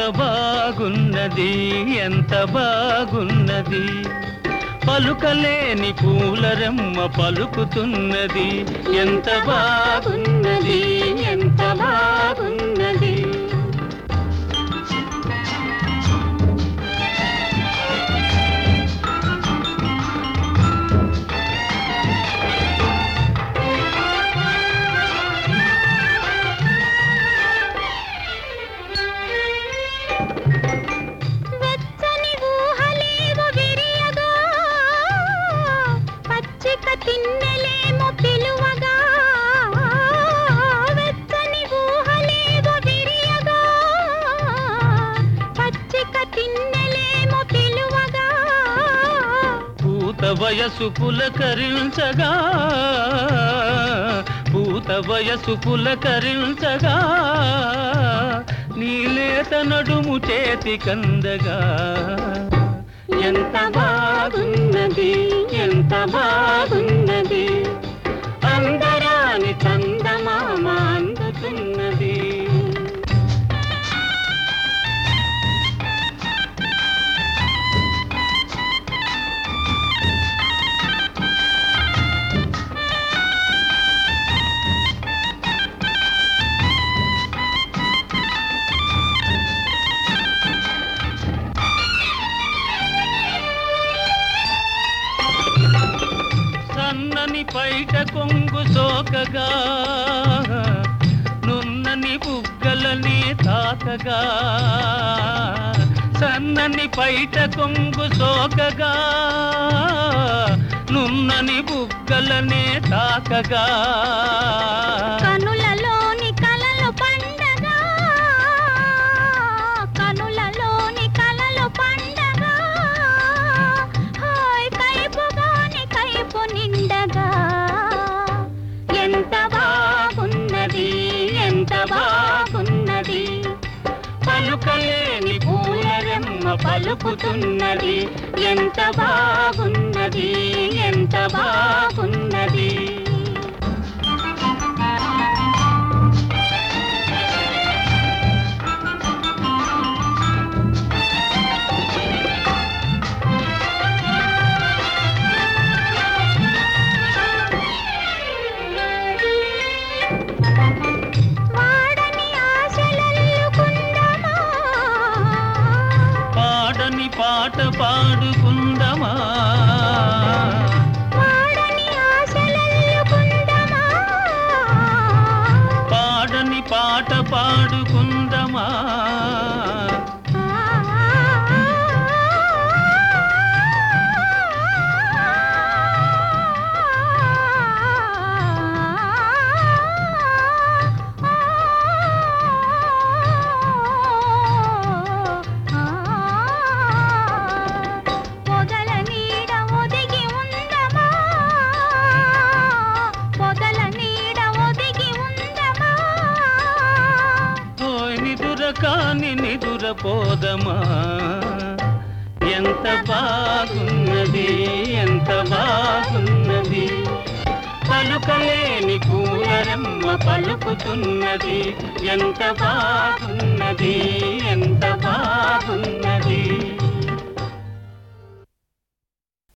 బాగున్నది ఎంత బాగున్నది పలుకలేని పూలరెమ్మ పలుకుతున్నది ఎంత బాగున్నది ఎంత బాగున్నది వెచ్చని ఊహలేవో విరియగా పచ్చిక తిన్నెలేమో పిలువగా వెచ్చని ఊహలేవో విరియగా పచ్చిక తిన్నెలేమో పిలువగా పూత వయసు పులకరించగా పూత వయసు పులకరించగా నీలేత నడుము చేతి కందగా ఎంత బాగున్నది ఎంత బాగున్నది అందరాని చందమామ అందుతున్నది సన్నని పైట కొంగు సోకగా నున్నని బుగ్గలని తాకగా సన్నని పైట కొంగు సోకగా నున్నని బుగ్గలనే తాకగా కనులలోని కలలు పండగా కనులలోని కలలు పండగా హాయ్ కైపుగాని కైపు నిండగా ఎంత బాగున్నది ఎంత బాగున్నది పలుకలేని పూలరెమ్మ పలుకుతున్నది ఎంత బాగున్నది ఎంత బాగున్నది వాడని ఆశలల్లుకుందమా పాడని పాట పాడుకుందమా వాడని ఆశలల్లుకుందమా పాడని పాట పాడుకుందమా పొగల నీడ ఒదిగి ఉందమా పొగల నీడ ఒదిగి ఉందమా ఓయ్ నిదుర కాని నిదుర పోదమా ఎంత బాగున్నది ఎంత బాగున్నది పలుకలేని పూలరెమ్మ పలుకుతున్నది ఎంత బాగున్నది